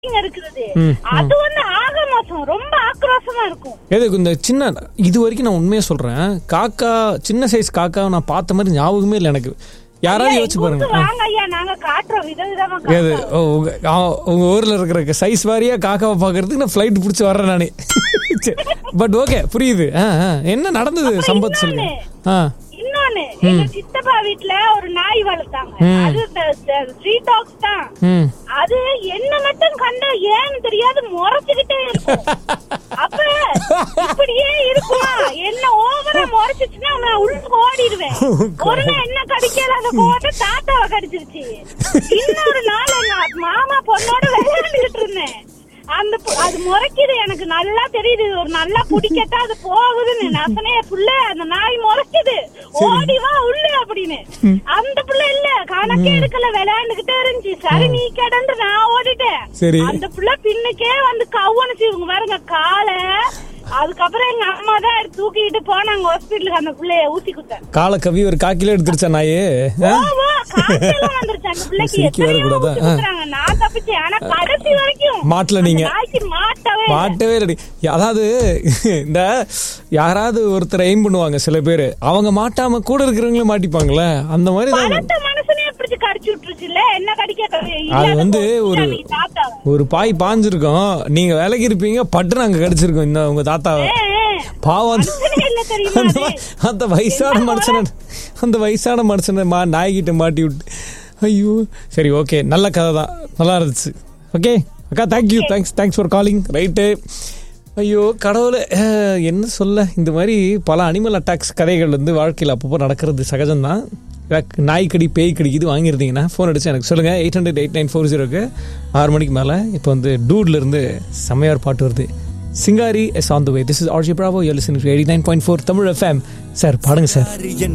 இருக்கிறது ம், அது வந்து ஆக மோசம் ரொம்ப ஆக்ரோஷமா இருக்கும் எதுக்கு இந்த சின்ன இது வரைக்கும் நான் உண்மையை சொல்றேன் காக்கா சின்ன சைஸ் காக்கா நான் பார்த்த மாதிரி ஞாபகமே இல்லை எனக்கு யாராவது யோசிச்சு எங்க பாருங்க ஊருக்கு வாங்க ஐயா நாங்க காட்டுறோம் விதவிதமா ஏது காட்டுறோம். ஓ, உங்க ஆ, உங்க ஊர்ல இருக்கிற சைஸ் வாரியா காக்காவை பார்க்கறதுக்கு நான் ஃப்ளைட் பிடிச்சி வர்றேன் நானே பட் ஓகே புரியுது ஆ, ஆ. என்ன நடந்தது சம்பத் சொல்லுங்க ஆ இன்னொன்னு எங்க சித்தப்பா வீட்ல ஒரு நாய் வளர்த்தாங்க அது ஸ்ட்ரீட் டாக்ஸ் தான் ம் அது என்ன மட்டும் கண்ட ஏன்னு தெரியாது முறைச்சுக்கிட்டே இருக்கும் அப்ப இப்படியே இருக்குமா என்ன ஓவரா முறைச்சிச்சுன்னா நான் உள்ள ஓடிடுவேன் ஒரு நாள் என்ன கடிக்கல அந்த போட்டு தாத்தாவை கடிச்சிருச்சு இன்னொரு நாள் எங்க மாமா பொண்ணோட விளையாண்டுகிட்டு இருந்தேன் அந்த பு- அது முறைக்குது எனக்கு நல்லா தெரியுது ஒரு நல்லா பிடிக்கட்டா அது போகுதுன்னு நசனைய புள்ள அந்த நாய் முறைக்குது ஓடி வா உள்ள அப்படின்னு அந்த புள்ள இல்ல கணக்கே எடுக்கல விளையாண்டுகிட்டே இருந்துச்சு சரி நீ கிடந்து நான் ஓடிட்டேன் சரி. அந்த புள்ள பின்னுக்கே வந்து கவ்வனுச்சு இவங்க பாருங்க காலை அதுக்கப்புறம் எங்க அம்மா தான் எடுத்து தூக்கிட்டு போனாங்க ஹாஸ்பிட்டலுக்கு அந்த புள்ளைய ஊசி குத்த காலை கவி ஒரு காக்கில எடுத்துருச்சா நாயே ஆ? ஓ, ஓ, காய்ச்சலும் வந்துருச்சு அந்த பிள்ளைக்கு சிரிக்க எத்தனையோ வரக்கூடாதா? ஊசி குத்துறாங்க. நான் தப்பிச்சேன் ஆனா கடைசி வரைக்கும் மாட்டல நீங்க அந்த நாய்க்கு மாட்டவே இல்ல. மாட்டவே இல்லடி அதாவது இந்த யாராவது ஒருத்தர் எய்ம் பண்ணுவாங்க சில பேர் அவங்க மாட்டாம கூட இருக்கிறவங்களும் மாட்டிப்பாங்களே அந்த மாதிரி தான் பலத்த மனுஷனே பிடிச்சு கடிச்சு விட்டுருச்சுல்ல என்ன கடிக்க அது வந்து ஒரு தாத்தாவை ஒரு பாய் பாஞ்சிருக்கோம் நீங்க விலகி இருப்பீங்க பட்டு நாங்க கடிச்சிருக்கோம் இந்த உங்க தாத்தாவை பாவம் அந்த- மனுஷனே இல்ல தெரியுமா அந்த அது? மா- அந்த வயசான மனுஷனை அந்த வயசான மனுஷனை மா நாய்கிட்ட மாட்டி விட்டு ஐயோ சரி ஓகே நல்ல கதை தான் நல்லா இருந்துச்சு ஓகே அக்கா thank you thanks thanks for calling right ஐயோ கடவுளே அஹ், என்ன சொல்ல இந்த மாதிரி பல அனிமல் அட்டாக்ஸ் கதைகள் வந்து வாழ்க்கையில் அப்பப்போ நடக்கிறது சகஜம்தான் எனக்கு நாய் கடி பேய் கடிக்குது வாங்கியிருந்தீங்கன்னா ஃபோன் அடிச்சு எனக்கு சொல்லுங்கள் eight hundred eight nine four ஜீரோக்கு ஆறு மணிக்கு மேலே இப்போ வந்து டூட்ல இருந்து செம்மையார் பாட்டு வருது சிங்காரி yes on the way this is RJ Bravo you listening eighty nine point four Tamil FM sir பாடுங்க சார்